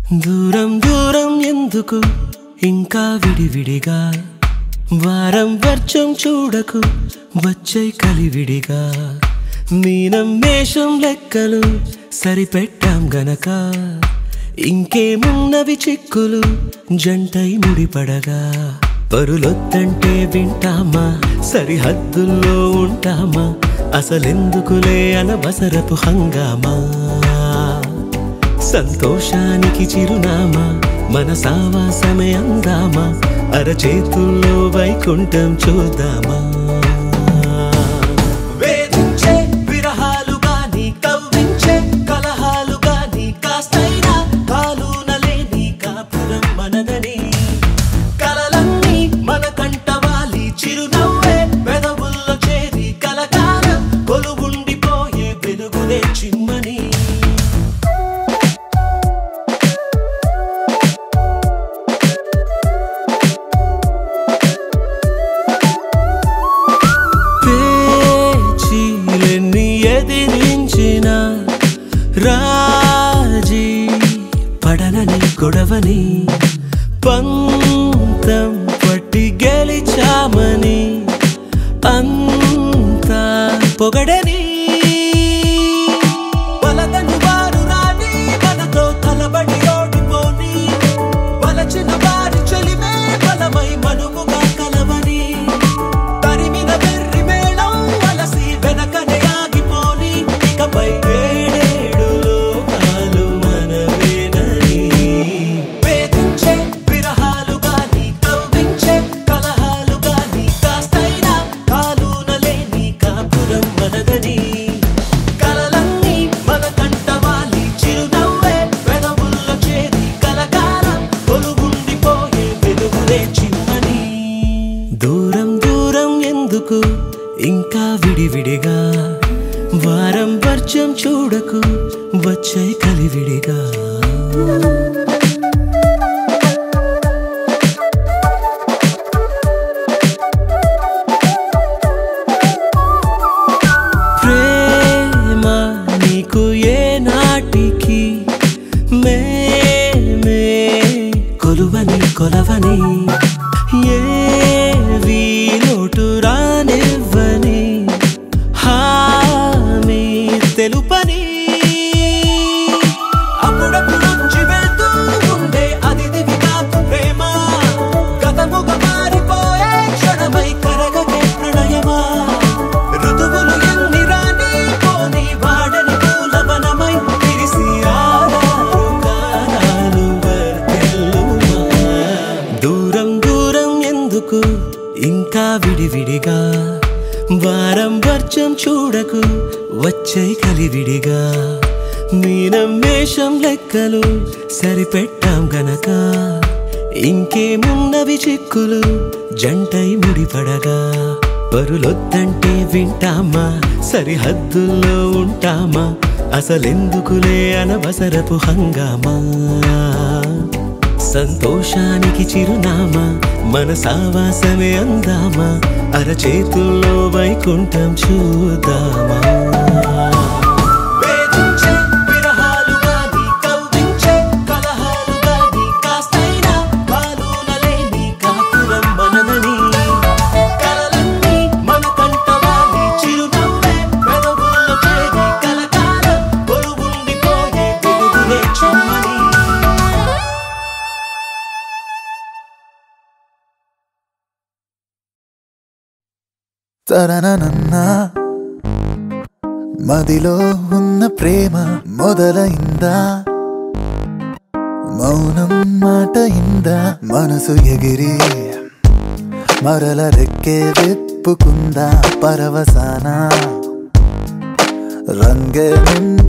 దూరం దూరం ఎందుకు ఇంకా విడివిడిగా వారం వర్చం చూడకు వచ్చే కలివిడిగా మీనం మేషం లెక్కలు సరిపెట్టాం గనక ఇంకేమున్నవి చిక్కులు జంటై ముడిపడగా పరులొద్దంటే వింటామా సరిహద్దుల్లో ఉంటామా అసలెందుకులే అనవసరపు హంగామా సంతోషానికి చిరునామా మన సావాసమే అందామా అరచేతుల్లో వైకుంఠం చూద్దామా వేధించే విరహాలు గాని కవ్వించే కలహాలు గాని కాస్తైనా కాలునలేని కాపురం మనదని కలలన్నీ మన కంటవాలి చిరునవ్వే పెదవుల్లో చేరి కలకాలం కొలువుండిపోయే వెలుగులే చిమ్మని పేచీలెన్ని ఎదిరించిన రాజీ పడనని గొడవని పంతం పట్టి గెలిచామని అంతా పొగడని వలదని వారు రాని మనతో తలబడి ఓడిపోని వలచిన వారి చెలిమే బలమై మనుముగా కలవని తరిమిన వెర్రి మేళం వలసి వెనకనే ఆగిపోని ఇకపై ఏడేడు లోకాలు మనవేనని వేధించే విరహాలు గాని కవ్వించే కలహాలు గాని కాస్తైనా కాలునలేని కాపురం మనదని కలలన్నీ మన కంటవాలి చిరునవ్వే పెదవుల్లో చేరి కలకాలం కొలుగుండిపోయే వెలుగులే చిమ్మని దూరం దూరం ఎందుకు ఇంకా విడివిడిగా వారం వర్షం చూడకు వచ్చే కలివిడిగా ప్రేమ నీకు ఏ నాటికి మేమే కొలువని కొలవని ఏ వీలోటు రానివ్వని హామీ తెలుపని అప్పుడప్పుడు వచ్చి వెళ్తూ ఉండే అతిథివి కాదు ప్రేమ గతముగా మారిపోయే క్షణమై కరగకే ప్రణయమా ఋతువులు ఎన్ని రాని పోని వాడని పూలవనమై విరిసి ఆడారు కాలాలు వర్ధిల్లుమా. దూరం దూరం ఎందుకు ఇంకా విడివిడిగా వారం వర్షం చూడకు వచ్చే కలివిడిగా మీనం మేషం లెక్కలు సరిపెట్టాం గనక ఇంకేమున్నవి చిక్కులు జంటై ముడిపడగా పరులొద్దంటే వింటామా సరిహద్దుల్లో ఉంటామా అసలెందుకులే అనవసరపు హంగామా సంతోషానికి చిరునామా మన సావాసమే అందామా అరచేతుల్లో వైకుంఠం చూద్దామా వేధించే విరహాలు గాని కవ్వించే కలహాలు గాని కాస్తైనా కాలునలేని కాపురం మనదని కలలన్నీ మన కంటవాలి చిరునవ్వే పెదవుల్లో చేరి కలకాలం కొలువుండిపోయే వెలుగులే చిమ్మని తరననన్నా మదిలో ఉన్న ప్రేమ మొదలైందా మౌనం మాట ఇందా మనసు ఎగిరి మరల రెక్కే విప్పుకుందా పరవసాన రంగే